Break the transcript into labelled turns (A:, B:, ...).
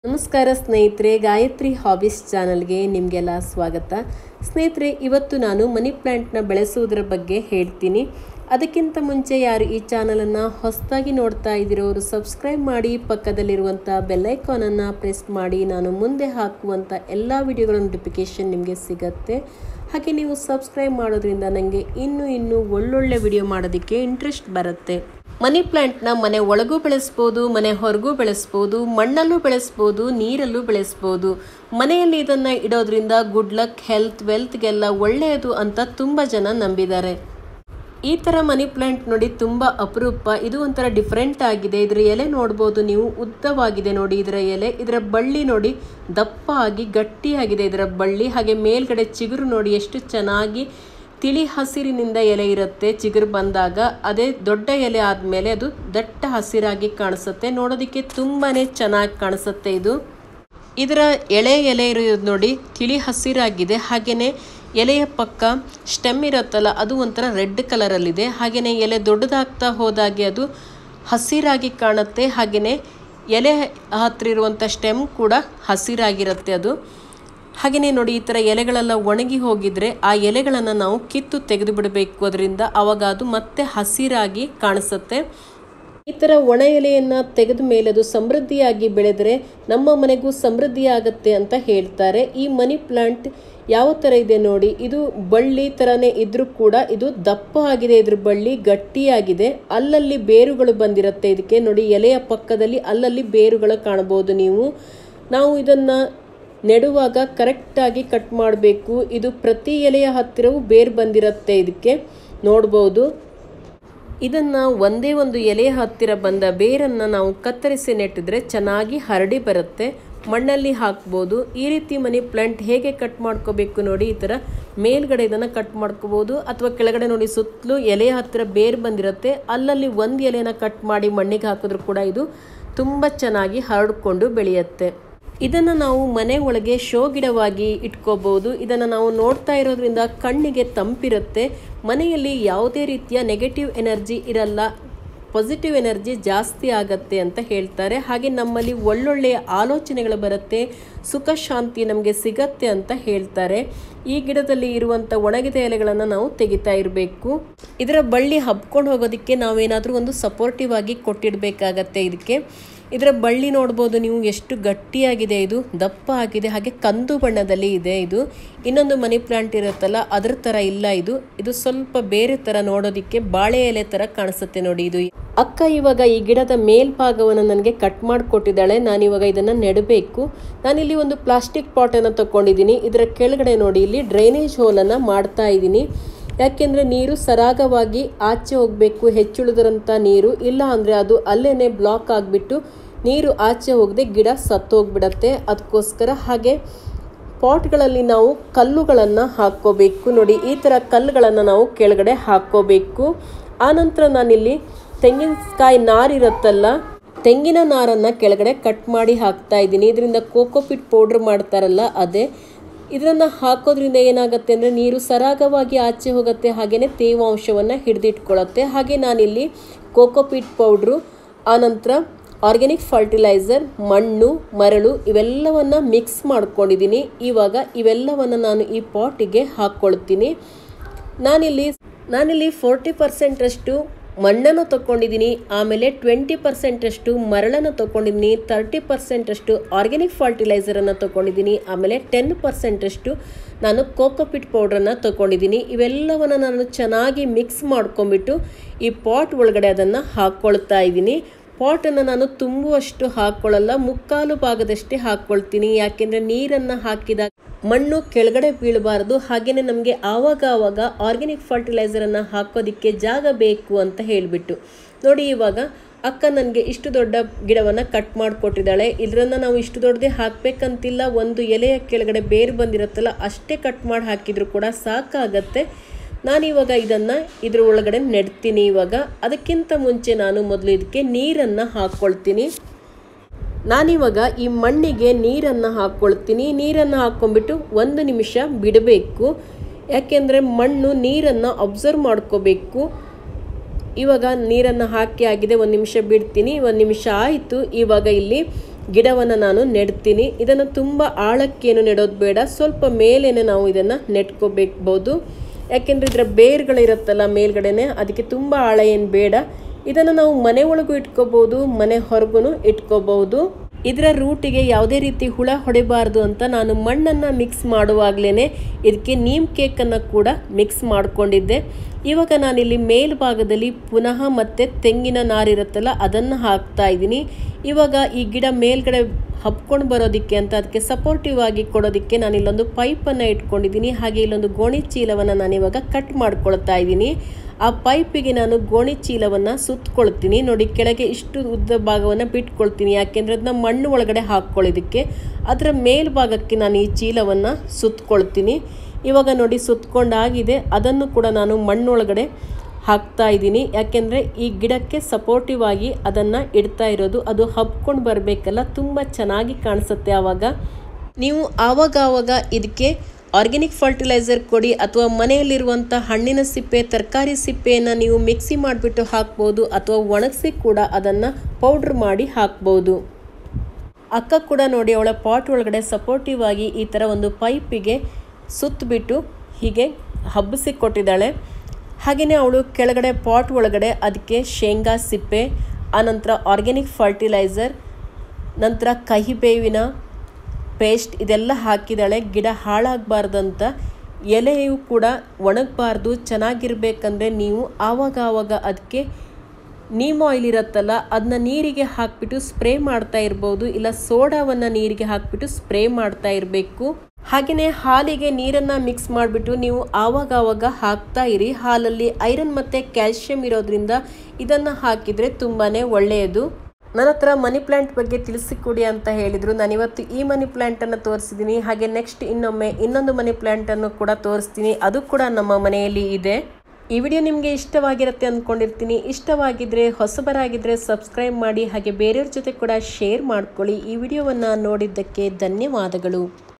A: ನಮಸ್ಕಾರ ಸ್ನೇಹಿತರೆ ಗಾಯತ್ರಿ ಹಾಬೀಸ್ ಚಾನಲ್ಗೆ ನಿಮಗೆಲ್ಲ ಸ್ವಾಗತ ಸ್ನೇಹಿತರೆ ಇವತ್ತು ನಾನು ಮನಿ ಪ್ಲ್ಯಾಂಟ್ನ ಬೆಳೆಸುವುದರ ಬಗ್ಗೆ ಹೇಳ್ತೀನಿ ಅದಕ್ಕಿಂತ ಮುಂಚೆ ಯಾರು ಈ ಚಾನಲನ್ನು ಹೊಸದಾಗಿ ನೋಡ್ತಾ ಇದ್ದೀರೋರು ಸಬ್ಸ್ಕ್ರೈಬ್ ಮಾಡಿ ಪಕ್ಕದಲ್ಲಿರುವಂಥ ಬೆಲ್ಲೈಕಾನನ್ನು ಪ್ರೆಸ್ ಮಾಡಿ ನಾನು ಮುಂದೆ ಹಾಕುವಂಥ ಎಲ್ಲ ವಿಡಿಯೋಗಳ ನೋಟಿಫಿಕೇಷನ್ ನಿಮಗೆ ಸಿಗತ್ತೆ ಹಾಗೆ ನೀವು ಸಬ್ಸ್ಕ್ರೈಬ್ ಮಾಡೋದ್ರಿಂದ ನನಗೆ ಇನ್ನೂ ಇನ್ನೂ ಒಳ್ಳೊಳ್ಳೆ ವಿಡಿಯೋ ಮಾಡೋದಕ್ಕೆ ಇಂಟ್ರೆಸ್ಟ್ ಬರುತ್ತೆ ಮನಿ ಪ್ಲ್ಯಾಂಟ್ನ ಮನೆ ಒಳಗೂ ಬೆಳೆಸ್ಬೋದು ಮನೆ ಹೊರಗೂ ಬೆಳೆಸ್ಬೋದು ಮಣ್ಣಲ್ಲೂ ಬೆಳೆಸ್ಬೋದು ನೀರಲ್ಲೂ ಬೆಳೆಸ್ಬೋದು ಮನೆಯಲ್ಲಿ ಇದನ್ನು ಇಡೋದ್ರಿಂದ ಗುಡ್ ಲಕ್ ಹೆಲ್ತ್ ವೆಲ್ತ್ಗೆಲ್ಲ ಒಳ್ಳೆಯದು ಅಂತ ತುಂಬ ಜನ ನಂಬಿದ್ದಾರೆ ಈ ಥರ ಮನಿ ಪ್ಲ್ಯಾಂಟ್ ನೋಡಿ ತುಂಬ ಅಪರೂಪ ಇದು ಒಂಥರ ಡಿಫ್ರೆಂಟ್ ಆಗಿದೆ ಇದರ ಎಲೆ ನೋಡ್ಬೋದು ನೀವು ಉದ್ದವಾಗಿದೆ ನೋಡಿ ಇದರ ಎಲೆ ಇದರ ಬಳ್ಳಿ ನೋಡಿ ದಪ್ಪ ಆಗಿ ಗಟ್ಟಿಯಾಗಿದೆ ಇದರ ಬಳ್ಳಿ ಹಾಗೆ ಮೇಲ್ಗಡೆ ಚಿಗುರು ನೋಡಿ ಎಷ್ಟು ಚೆನ್ನಾಗಿ ತಿಳಿ ಹಸಿರಿನಿಂದ ಎಲೆ ಇರುತ್ತೆ ಚಿಗುರು ಬಂದಾಗ ಅದೇ ದೊಡ್ಡ ಎಲೆ ಆದಮೇಲೆ ಅದು ದಟ್ಟ ಹಸಿರಾಗಿ ಕಾಣಿಸುತ್ತೆ ನೋಡೋದಕ್ಕೆ ತುಂಬಾ ಚೆನ್ನಾಗಿ ಕಾಣಿಸುತ್ತೆ ಇದು ಇದರ ಎಳೆ ಎಲೆ ಇರೋದು ನೋಡಿ ತಿಳಿ ಹಸಿರಾಗಿದೆ ಹಾಗೆಯೇ ಎಲೆಯ ಪಕ್ಕ ಸ್ಟೆಮ್ ಇರುತ್ತಲ್ಲ ಅದು ಒಂಥರ ರೆಡ್ ಕಲರಲ್ಲಿದೆ ಹಾಗೆಯೇ ಎಲೆ ದೊಡ್ಡದಾಗ್ತಾ ಹೋದಾಗೆ ಅದು ಹಸಿರಾಗಿ ಕಾಣುತ್ತೆ ಹಾಗೆಯೇ ಎಲೆ ಹತ್ತಿರ ಇರುವಂಥ ಸ್ಟೆಮ್ ಕೂಡ ಹಸಿರಾಗಿರುತ್ತೆ ಅದು ಹಾಗೆಯೇ ನೋಡಿ ಈ ಥರ ಎಲೆಗಳೆಲ್ಲ ಒಣಗಿ ಹೋಗಿದ್ರೆ ಆ ಎಲೆಗಳನ್ನು ನಾವು ಕಿತ್ತು ತೆಗೆದು ಬಿಡಬೇಕು ಅದರಿಂದ ಆವಾಗ ಅದು ಮತ್ತೆ ಹಸಿರಾಗಿ ಕಾಣಿಸುತ್ತೆ ಈ ಥರ ಒಣ ಎಲೆಯನ್ನು ತೆಗೆದ ಮೇಲೆ ಅದು ಸಮೃದ್ಧಿಯಾಗಿ ಬೆಳೆದರೆ ನಮ್ಮ ಮನೆಗೂ ಸಮೃದ್ಧಿ ಆಗುತ್ತೆ ಅಂತ ಹೇಳ್ತಾರೆ ಈ ಮನಿ ಪ್ಲಾಂಟ್ ಯಾವ ಥರ ಇದೆ ನೋಡಿ ಇದು ಬಳ್ಳಿ ಥರನೇ ಇದ್ರೂ ಕೂಡ ಇದು ದಪ್ಪ ಆಗಿದೆ ಇದ್ರ ಬಳ್ಳಿ ಗಟ್ಟಿಯಾಗಿದೆ ಅಲ್ಲಲ್ಲಿ ಬೇರುಗಳು ಬಂದಿರುತ್ತೆ ಇದಕ್ಕೆ ನೋಡಿ ಎಲೆಯ ಪಕ್ಕದಲ್ಲಿ ಅಲ್ಲಲ್ಲಿ ಬೇರುಗಳು ಕಾಣಬಹುದು ನೀವು ನಾವು ಇದನ್ನು ನೆಡುವಾಗ ಕರೆಕ್ಟಾಗಿ ಕಟ್ ಮಾಡಬೇಕು ಇದು ಪ್ರತಿ ಎಲೆಯ ಹತ್ತಿರವೂ ಬೇರು ಬಂದಿರುತ್ತೆ ಇದಕ್ಕೆ ನೋಡ್ಬೋದು ಇದನ್ನು ಒಂದೇ ಒಂದು ಎಲೆಯ ಹತ್ತಿರ ಬಂದ ಬೇರನ್ನು ನಾವು ಕತ್ತರಿಸಿ ನೆಟ್ಟಿದ್ರೆ ಚೆನ್ನಾಗಿ ಹರಡಿ ಬರುತ್ತೆ ಮಣ್ಣಲ್ಲಿ ಹಾಕ್ಬೋದು ಈ ರೀತಿ ಮನಿ ಪ್ಲಾಂಟ್ ಹೇಗೆ ಕಟ್ ಮಾಡ್ಕೋಬೇಕು ನೋಡಿ ಈ ಥರ ಮೇಲ್ಗಡೆ ಇದನ್ನು ಕಟ್ ಮಾಡ್ಕೋಬೋದು ಅಥವಾ ಕೆಳಗಡೆ ನೋಡಿ ಸುತ್ತಲೂ ಎಲೆಯ ಹತ್ತಿರ ಬೇರು ಬಂದಿರುತ್ತೆ ಅಲ್ಲಲ್ಲಿ ಒಂದು ಎಲೆನ ಕಟ್ ಮಾಡಿ ಮಣ್ಣಿಗೆ ಹಾಕಿದ್ರು ಕೂಡ ಇದು ತುಂಬ ಚೆನ್ನಾಗಿ ಹರಡ್ಕೊಂಡು ಬೆಳೆಯುತ್ತೆ ಇದನ್ನು ನಾವು ಮನೆ ಒಳಗೆ ಶೋ ಗಿಡವಾಗಿ ಇಟ್ಕೋಬಹುದು ಇದನ್ನು ನಾವು ನೋಡ್ತಾ ಇರೋದ್ರಿಂದ ಕಣ್ಣಿಗೆ ತಂಪಿರುತ್ತೆ ಮನೆಯಲ್ಲಿ ಯಾವುದೇ ರೀತಿಯ ನೆಗೆಟಿವ್ ಎನರ್ಜಿ ಇರಲ್ಲ ಪಾಸಿಟಿವ್ ಎನರ್ಜಿ ಜಾಸ್ತಿ ಆಗತ್ತೆ ಅಂತ ಹೇಳ್ತಾರೆ ಹಾಗೆ ನಮ್ಮಲ್ಲಿ ಒಳ್ಳೊಳ್ಳೆಯ ಆಲೋಚನೆಗಳು ಬರುತ್ತೆ ಸುಖ ಶಾಂತಿ ನಮಗೆ ಸಿಗತ್ತೆ ಅಂತ ಹೇಳ್ತಾರೆ ಈ ಗಿಡದಲ್ಲಿ ಇರುವಂಥ ಒಣಗಿದ ಎಲೆಗಳನ್ನು ನಾವು ತೆಗಿತಾ ಇರಬೇಕು ಇದರ ಬಳ್ಳಿ ಹಬ್ಕೊಂಡು ಹೋಗೋದಕ್ಕೆ ನಾವೇನಾದರೂ ಒಂದು ಸಪೋರ್ಟಿವ್ ಆಗಿ ಕೊಟ್ಟಿಡಬೇಕಾಗತ್ತೆ ಇದಕ್ಕೆ ಇದರ ಬಳ್ಳಿ ನೋಡ್ಬೋದು ನೀವು ಎಷ್ಟು ಗಟ್ಟಿಯಾಗಿದೆ ಇದು ದಪ್ಪ ಆಗಿದೆ ಹಾಗೆ ಕಂದು ಬಣ್ಣದಲ್ಲಿ ಇದೆ ಇದು ಇನ್ನೊಂದು ಮನಿ ಪ್ಲಾಂಟ್ ಇರುತ್ತಲ್ಲ ಅದ್ರ ಥರ ಇಲ್ಲ ಇದು ಇದು ಸ್ವಲ್ಪ ಬೇರೆ ಥರ ನೋಡೋದಕ್ಕೆ ಬಾಳೆ ಎಲೆ ಥರ ಕಾಣಿಸುತ್ತೆ ನೋಡಿ ಇದು ಅಕ್ಕ ಇವಾಗ ಈ ಗಿಡದ ಮೇಲ್ಭಾಗವನ್ನು ನನಗೆ ಕಟ್ ಮಾಡಿಕೊಟ್ಟಿದ್ದಾಳೆ ನಾನಿವಾಗ ಇದನ್ನು ನೆಡಬೇಕು ನಾನಿಲ್ಲಿ ಒಂದು ಪ್ಲಾಸ್ಟಿಕ್ ಪಾಟನ್ನು ತಗೊಂಡಿದ್ದೀನಿ ಇದರ ಕೆಳಗಡೆ ನೋಡಿ ಇಲ್ಲಿ ಡ್ರೈನೇಜ್ ಹೋಲನ್ನು ಮಾಡ್ತಾ ಇದ್ದೀನಿ ಯಾಕೆಂದರೆ ನೀರು ಸರಾಗವಾಗಿ ಆಚೆ ಹೋಗಬೇಕು ಹೆಚ್ಚುಳಿದ್ರಂಥ ನೀರು ಇಲ್ಲ ಅಂದರೆ ಅದು ಅಲ್ಲೇ ಬ್ಲಾಕ್ ಆಗಿಬಿಟ್ಟು ನೀರು ಆಚೆ ಹೋಗದೆ ಗಿಡ ಸತ್ತೋಗ್ಬಿಡತ್ತೆ ಅದಕ್ಕೋಸ್ಕರ ಹಾಗೆ ಪಾಟ್ಗಳಲ್ಲಿ ನಾವು ಕಲ್ಲುಗಳನ್ನು ಹಾಕ್ಕೋಬೇಕು ನೋಡಿ ಈ ಥರ ಕಲ್ಲುಗಳನ್ನು ನಾವು ಕೆಳಗಡೆ ಹಾಕ್ಕೋಬೇಕು ಆನಂತರ ನಾನಿಲ್ಲಿ ತೆಂಗಿನಕಾಯಿ ನಾರಿರುತ್ತಲ್ಲ ತೆಂಗಿನ ನಾರನ್ನು ಕೆಳಗಡೆ ಕಟ್ ಮಾಡಿ ಹಾಕ್ತಾ ಇದ್ದೀನಿ ಇದರಿಂದ ಕೋಕೋಪಿಟ್ ಪೌಡ್ರ್ ಮಾಡ್ತಾರಲ್ಲ ಅದೇ ಇದನ್ನು ಹಾಕೋದ್ರಿಂದ ಏನಾಗುತ್ತೆ ಅಂದರೆ ನೀರು ಸರಾಗವಾಗಿ ಆಚೆ ಹೋಗುತ್ತೆ ಹಾಗೆಯೇ ತೇವಾಂಶವನ್ನು ಹಿಡಿದಿಟ್ಕೊಳ್ಳುತ್ತೆ ಹಾಗೆ ನಾನಿಲ್ಲಿ ಕೋಕೋಪೀಟ್ ಪೌಡ್ರು ಆನಂತರ ಆರ್ಗ್ಯಾನಿಕ್ ಫರ್ಟಿಲೈಸರ್ ಮಣ್ಣು ಮರಳು ಇವೆಲ್ಲವನ್ನು ಮಿಕ್ಸ್ ಮಾಡ್ಕೊಂಡಿದ್ದೀನಿ ಇವಾಗ ಇವೆಲ್ಲವನ್ನು ನಾನು ಈ ಪಾಟಿಗೆ ಹಾಕ್ಕೊಳ್ತೀನಿ ನಾನಿಲ್ಲಿ ನಾನಿಲ್ಲಿ ಫೋರ್ಟಿ ಪರ್ಸೆಂಟಷ್ಟು ಮಣ್ಣನ್ನು ತೊಗೊಂಡಿದ್ದೀನಿ ಆಮೇಲೆ ಟ್ವೆಂಟಿ ಪರ್ಸೆಂಟಷ್ಟು ಮರಳನ್ನು ತೊಗೊಂಡಿದ್ದೀನಿ ತರ್ಟಿ ಪರ್ಸೆಂಟಷ್ಟು ಆರ್ಗ್ಯಾನಿಕ್ ಫರ್ಟಿಲೈಸರನ್ನು ತೊಗೊಂಡಿದ್ದೀನಿ ಆಮೇಲೆ ಟೆನ್ ಪರ್ಸೆಂಟಷ್ಟು ನಾನು ಕೋಕೋಪಿಟ್ ಪೌಡ್ರನ್ನು ತೊಗೊಂಡಿದ್ದೀನಿ ಇವೆಲ್ಲವನ್ನು ನಾನು ಚೆನ್ನಾಗಿ ಮಿಕ್ಸ್ ಮಾಡ್ಕೊಂಬಿಟ್ಟು ಈ ಪಾಟ್ ಒಳಗಡೆ ಅದನ್ನು ಹಾಕ್ಕೊಳ್ತಾ ಇದ್ದೀನಿ ಪಾಟನ್ನು ನಾನು ತುಂಬುವಷ್ಟು ಹಾಕ್ಕೊಳ್ಳಲ್ಲ ಮುಕ್ಕಾಲು ಭಾಗದಷ್ಟೇ ಹಾಕ್ಕೊಳ್ತೀನಿ ಯಾಕೆಂದರೆ ನೀರನ್ನು ಹಾಕಿದಾಗ ಮಣ್ಣು ಕೆಳಗಡೆ ಬೀಳಬಾರ್ದು ಹಾಗೆಯೇ ನಮಗೆ ಆವಾಗ ಆವಾಗ ಆರ್ಗ್ಯಾನಿಕ್ ಫರ್ಟಿಲೈಸರನ್ನು ಹಾಕೋದಕ್ಕೆ ಜಾಗ ಬೇಕು ಅಂತ ಹೇಳಿಬಿಟ್ಟು ನೋಡಿ ಇವಾಗ ಅಕ್ಕ ನನಗೆ ಇಷ್ಟು ದೊಡ್ಡ ಗಿಡವನ್ನು ಕಟ್ ಮಾಡಿಕೊಟ್ಟಿದ್ದಾಳೆ ಇದರನ್ನು ನಾವು ಇಷ್ಟು ದೊಡ್ಡದೇ ಹಾಕಬೇಕಂತಿಲ್ಲ ಒಂದು ಎಲೆಯ ಕೆಳಗಡೆ ಬೇರು ಬಂದಿರುತ್ತಲ್ಲ ಅಷ್ಟೇ ಕಟ್ ಮಾಡಿ ಹಾಕಿದರೂ ಕೂಡ ಸಾಕಾಗತ್ತೆ ನಾನಿವಾಗ ಇದನ್ನು ಇದ್ರ ಒಳಗಡೆ ನೆಡ್ತೀನಿ ಇವಾಗ ಅದಕ್ಕಿಂತ ಮುಂಚೆ ನಾನು ಮೊದಲು ಇದಕ್ಕೆ ನೀರನ್ನು ಹಾಕ್ಕೊಳ್ತೀನಿ ನಾನಿವಾಗ ಈ ಮಣ್ಣಿಗೆ ನೀರನ್ನು ಹಾಕ್ಕೊಳ್ತೀನಿ ನೀರನ್ನು ಹಾಕ್ಕೊಂಬಿಟ್ಟು ಒಂದು ನಿಮಿಷ ಬಿಡಬೇಕು ಯಾಕೆಂದರೆ ಮಣ್ಣು ನೀರನ್ನು ಅಬ್ಸರ್ವ್ ಮಾಡ್ಕೋಬೇಕು ಇವಾಗ ನೀರನ್ನು ಹಾಕಿ ಆಗಿದೆ ಒಂದು ನಿಮಿಷ ಬಿಡ್ತೀನಿ ಒಂದು ನಿಮಿಷ ಆಯಿತು ಇವಾಗ ಇಲ್ಲಿ ಗಿಡವನ್ನು ನಾನು ನೆಡ್ತೀನಿ ಇದನ್ನು ತುಂಬ ಆಳಕ್ಕೇನು ನೆಡೋದು ಬೇಡ ಸ್ವಲ್ಪ ಮೇಲೇನೆ ನಾವು ಇದನ್ನು ನೆಟ್ಕೋಬೇಕಬಹುದು ಯಾಕೆಂದರೆ ಇದರ ಬೇರ್ಗಳಿರುತ್ತಲ್ಲ ಮೇಲ್ಗಡೆನೆ ಅದಕ್ಕೆ ತುಂಬ ಆಳ ಏನು ಬೇಡ ಇದನ್ನು ನಾವು ಮನೆ ಒಳಗೂ ಇಟ್ಕೋಬಹುದು ಮನೆ ಹೊರಗೂ ಇಟ್ಕೋಬಹುದು ಇದರ ರೂಟಿಗೆ ಯಾವುದೇ ರೀತಿ ಹುಳ ಹೊಡಿಬಾರ್ದು ಅಂತ ನಾನು ಮಣ್ಣನ್ನು ಮಿಕ್ಸ್ ಮಾಡುವಾಗಲೇ ಇದಕ್ಕೆ ನೀಮ್ ಕೇಕನ್ನು ಕೂಡ ಮಿಕ್ಸ್ ಮಾಡಿಕೊಂಡಿದ್ದೆ ಇವಾಗ ನಾನಿಲ್ಲಿ ಮೇಲ್ಭಾಗದಲ್ಲಿ ಪುನಃ ಮತ್ತೆ ತೆಂಗಿನ ನಾರಿರುತ್ತಲ್ಲ ಅದನ್ನು ಹಾಕ್ತಾ ಇದ್ದೀನಿ ಇವಾಗ ಈ ಗಿಡ ಮೇಲ್ಗಡೆ ಹಬ್ಕೊಂಡು ಬರೋದಕ್ಕೆ ಅಂತ ಅದಕ್ಕೆ ಸಪೋರ್ಟಿವ್ ಆಗಿ ಕೊಡೋದಕ್ಕೆ ನಾನು ಇಲ್ಲೊಂದು ಪೈಪನ್ನು ಇಟ್ಕೊಂಡಿದ್ದೀನಿ ಹಾಗೆ ಇಲ್ಲೊಂದು ಗೋಣಿ ಚೀಲವನ್ನು ನಾನು ಇವಾಗ ಕಟ್ ಮಾಡ್ಕೊಳ್ತಾ ಇದ್ದೀನಿ ಆ ಪೈಪಿಗೆ ನಾನು ಗೋಣಿ ಚೀಲವನ್ನು ಸುತ್ತಕೊಳ್ತೀನಿ ನೋಡಿ ಕೆಳಗೆ ಇಷ್ಟು ಉದ್ದ ಭಾಗವನ್ನು ಬಿಟ್ಕೊಳ್ತೀನಿ ಯಾಕೆಂದರೆ ಅದನ್ನ ಮಣ್ಣು ಒಳಗಡೆ ಹಾಕ್ಕೊಳ್ಳೋದಕ್ಕೆ ಅದರ ಮೇಲ್ಭಾಗಕ್ಕೆ ನಾನು ಈ ಚೀಲವನ್ನು ಸುತ್ತಕೊಳ್ತೀನಿ ಇವಾಗ ನೋಡಿ ಸುತ್ತಕೊಂಡಾಗಿದೆ ಅದನ್ನು ಕೂಡ ನಾನು ಮಣ್ಣೊಳಗಡೆ ಹಾಕ್ತಾ ಇದ್ದೀನಿ ಯಾಕೆಂದರೆ ಈ ಗಿಡಕ್ಕೆ ಸಪೋರ್ಟಿವ್ ಆಗಿ ಅದನ್ನು ಇಡ್ತಾ ಇರೋದು ಅದು ಹಬ್ಕೊಂಡು ಬರಬೇಕಲ್ಲ ತುಂಬ ಚೆನ್ನಾಗಿ ಕಾಣಿಸುತ್ತೆ ಆವಾಗ ನೀವು ಆವಾಗ ಆವಾಗ ಇದಕ್ಕೆ ಆರ್ಗ್ಯಾನಿಕ್ ಫರ್ಟಿಲೈಸರ್ ಕೊಡಿ ಅಥವಾ ಮನೆಯಲ್ಲಿರುವಂಥ ಹಣ್ಣಿನ ಸಿಪ್ಪೆ ತರಕಾರಿ ಸಿಪ್ಪೆಯನ್ನು ನೀವು ಮಿಕ್ಸಿ ಮಾಡಿಬಿಟ್ಟು ಹಾಕ್ಬೋದು ಅಥವಾ ಒಣಗಿಸಿ ಕೂಡ ಅದನ್ನು ಪೌಡ್ರ್ ಮಾಡಿ ಹಾಕ್ಬೋದು ಅಕ್ಕ ಕೂಡ ನೋಡಿ ಅವಳ ಪಾಟ್ ಒಳಗಡೆ ಸಪೋರ್ಟಿವ್ ಆಗಿ ಈ ಥರ ಒಂದು ಪೈಪಿಗೆ ಸುತ್ತಬಿಟ್ಟು ಹೀಗೆ ಹಬ್ಬಿಸಿ ಕೊಟ್ಟಿದ್ದಾಳೆ ಹಾಗೆಯೇ ಅವಳು ಕೆಳಗಡೆ ಪಾಟ್ ಒಳಗಡೆ ಅದಕ್ಕೆ ಶೇಂಗಾ ಸಿಪ್ಪೆ ಆನಂತರ ಆರ್ಗ್ಯಾನಿಕ್ ಫರ್ಟಿಲೈಸರ್ ನಂತರ ಕಹಿಬೇವಿನ ಪೇಸ್ಟ್ ಇದೆಲ್ಲ ಹಾಕಿದ್ದಾಳೆ ಗಿಡ ಹಾಳಾಗಬಾರ್ದಂತ ಎಲೆಯು ಕೂಡ ಒಣಗಬಾರ್ದು ಚೆನ್ನಾಗಿರ್ಬೇಕಂದ್ರೆ ನೀವು ಆವಾಗ ಆವಾಗ ಅದಕ್ಕೆ ನೀಮ್ ಆಯಿಲ್ ಇರುತ್ತಲ್ಲ ಅದನ್ನ ನೀರಿಗೆ ಹಾಕ್ಬಿಟ್ಟು ಸ್ಪ್ರೇ ಮಾಡ್ತಾ ಇರ್ಬೋದು ಇಲ್ಲ ಸೋಡಾವನ್ನು ನೀರಿಗೆ ಹಾಕ್ಬಿಟ್ಟು ಸ್ಪ್ರೇ ಮಾಡ್ತಾ ಇರಬೇಕು ಹಾಗೆಯೇ ಹಾಲಿಗೆ ನೀರನ್ನು ಮಿಕ್ಸ್ ಮಾಡಿಬಿಟ್ಟು ನೀವು ಆವಾಗ ಆವಾಗ ಹಾಕ್ತಾ ಇರಿ ಹಾಲಲ್ಲಿ ಐರನ್ ಮತ್ತು ಕ್ಯಾಲ್ಶಿಯಂ ಇರೋದ್ರಿಂದ ಇದನ್ನು ಹಾಕಿದರೆ ತುಂಬಾ ಒಳ್ಳೆಯದು ನನ್ನ ಹತ್ರ ಮನಿ ಪ್ಲ್ಯಾಂಟ್ ಬಗ್ಗೆ ತಿಳಿಸಿಕೊಡಿ ಅಂತ ಹೇಳಿದರು ನಾನಿವತ್ತು ಈ ಮನಿ ಪ್ಲ್ಯಾಂಟನ್ನು ತೋರಿಸಿದ್ದೀನಿ ಹಾಗೆ ನೆಕ್ಸ್ಟ್ ಇನ್ನೊಮ್ಮೆ ಇನ್ನೊಂದು ಮನಿ ಪ್ಲ್ಯಾಂಟನ್ನು ಕೂಡ ತೋರಿಸ್ತೀನಿ ಅದು ಕೂಡ ನಮ್ಮ ಮನೆಯಲ್ಲಿ ಇದೆ ಈ ವಿಡಿಯೋ ನಿಮಗೆ ಇಷ್ಟವಾಗಿರುತ್ತೆ ಅಂದ್ಕೊಂಡಿರ್ತೀನಿ ಇಷ್ಟವಾಗಿದ್ದರೆ ಹೊಸಬರಾಗಿದ್ದರೆ ಸಬ್ಸ್ಕ್ರೈಬ್ ಮಾಡಿ ಹಾಗೆ ಬೇರೆಯವ್ರ ಜೊತೆ ಕೂಡ ಶೇರ್ ಮಾಡ್ಕೊಳ್ಳಿ ಈ ವಿಡಿಯೋವನ್ನು ನೋಡಿದ್ದಕ್ಕೆ ಧನ್ಯವಾದಗಳು